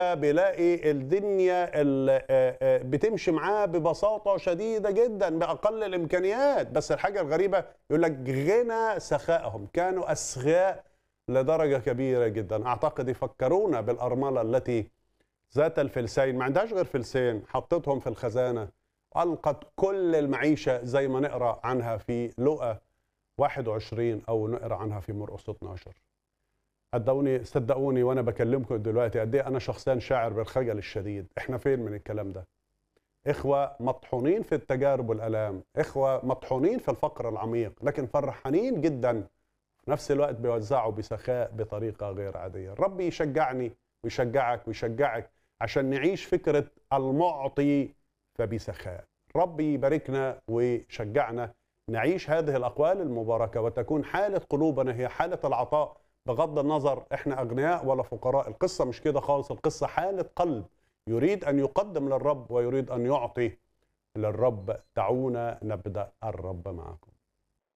بيلاقي الدنيا ال- آه، آه، بتمشي معاه ببساطة شديدة جدا بأقل الإمكانيات بس الحاجة الغريبة يقول لك غنى سخائهم كانوا أسخاء لدرجة كبيرة جدا أعتقد يفكرونا بالأرملة التي ذات الفلسين ما عندهاش غير فلسين حطتهم في الخزانة ألقت كل المعيشة زي ما نقرأ عنها في لقا 21 أو نقرأ عنها في مرقس 12 صدقوني صدقوني وانا بكلمكم دلوقتي قد ايه انا شخصيا شاعر بالخجل الشديد احنا فين من الكلام ده اخوه مطحونين في التجارب والالام اخوه مطحونين في الفقر العميق لكن فرحانين جدا في نفس الوقت بيوزعوا بسخاء بطريقه غير عاديه الرب يشجعني ويشجعك ويشجعك عشان نعيش فكره المعطي فبسخاء رب يباركنا ويشجعنا نعيش هذه الاقوال المباركه وتكون حاله قلوبنا هي حاله العطاء بغض النظر احنا اغنياء ولا فقراء القصه مش كده خالص القصه حاله قلب يريد ان يقدم للرب ويريد ان يعطي للرب دعونا نبدا الرب معكم